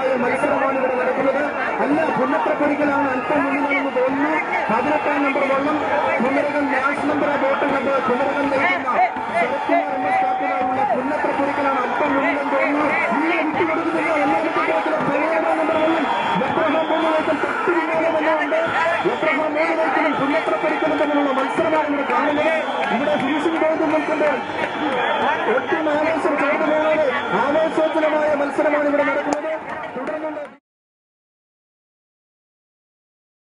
മനോഹരമായ മത്സരമാണ് ഇവിടെ നടക്കുന്നത് അല്ല പുന്നത്രപ്പൊരിക്കലാണ് അല്പം മുന്നിലാണെന്ന് തോന്നുന്നു പതിനെട്ടാം നമ്പർ വള്ളം കുമരകം ലാസ്റ്റ് നമ്പർ ബോട്ട് കണ്ട് കുമരകം നയിക്കുന്ന ശരത്കുമാർ എന്ന സ്റ്റാഫിനായുള്ള പുന്നത്രപ്പൊരിക്കലാണ് അല്പം മുന്നിലെന്ന് തോന്നുന്നു ഇങ്ങനെ വിട്ടുകൊടുക്കുന്നില്ല എല്ലാവർക്കും പതിനേഴാം നമ്പർ വള്ളം എബ്രഹാം മൂന്ന് വയസ്സിൽ തൊട്ട് പിന്നാലെ തന്നെയുണ്ട് എബ്രഹാം മൂന്ന് വയസ്സിലും പുന്നത്രപ്പൊരിക്കലും തമ്മിലുള്ള മത്സരമാണ് ഇവിടെ കാണുന്നത് ഇവിടെ ഫിനിഷിംഗ് പോയിന്റ് നിൽക്കുമ്പോൾ ഒട്ടും ആവേശം ചേർന്ന് പോകുന്നത് ആവേശോജ്വലമായ മത്സരമാണ് ഇവിടെ നടക്കുന്നത്